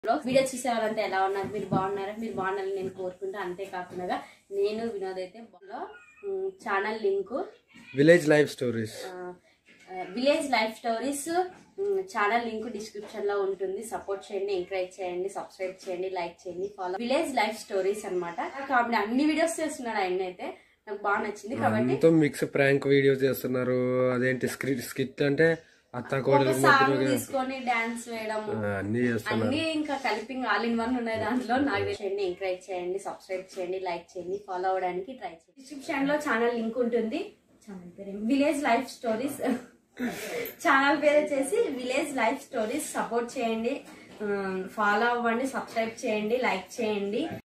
video చూసేవారంతా ఎలా ఉన్నారు మీరు బాగున్నారా మీరు బాగున్నారని నేను కోరుకుంటా అంతేకాకుండా నేను వినోద్ అయితే channel link village life stories village life stories channel link description లో ఉంటుంది సపోర్ట్ చేయండి ఎంకరేజ్ చేయండి సబ్స్క్రైబ్ చేయండి లైక్ చేయండి ఫాలో విలేజ్ లైఫ్ స్టోరీస్ అనమాట కాబట్టి అన్ని వీడియోస్ చేస్తున్నాడు ఆయన అయితే నాకు బాగా నచ్చింది కాబట్టి మొత్తం మిక్స్ ప్రాంక్ వీడియోస్ చేస్తున్నారు అదేంటి స్క్రిట్ స్కిట్ అంటే అత్త ఒక కోడలు సాంగ్ తీసుకొని డాన్స్ వేయడం అన్ని చేస్తున్నారు అన్ని ఇంకా కలిపి ఆల్ ఇన్ వన్ ఉన్నాయి దాంట్లో నాకు చేయండి ఎంకరేజ్ చేయండి సబ్స్క్రైబ్ చేయండి లైక్ చేయండి ఫాలో అవడానికి ట్రై చేయండి డిస్క్రిప్షన్ లో ఛానల్ లింక్ ఉంటుంది ఛానల్ పేరు విలేజ్ లైఫ్ స్టోరీస్ ఛానల్ పేరు వచ్చేసి విలేజ్ లైఫ్ స్టోరీస్ సపోర్ట్ చేయండి ఫాలో అవ్వండి సబ్స్క్రైబ్ చేయండి లైక్ చేయండి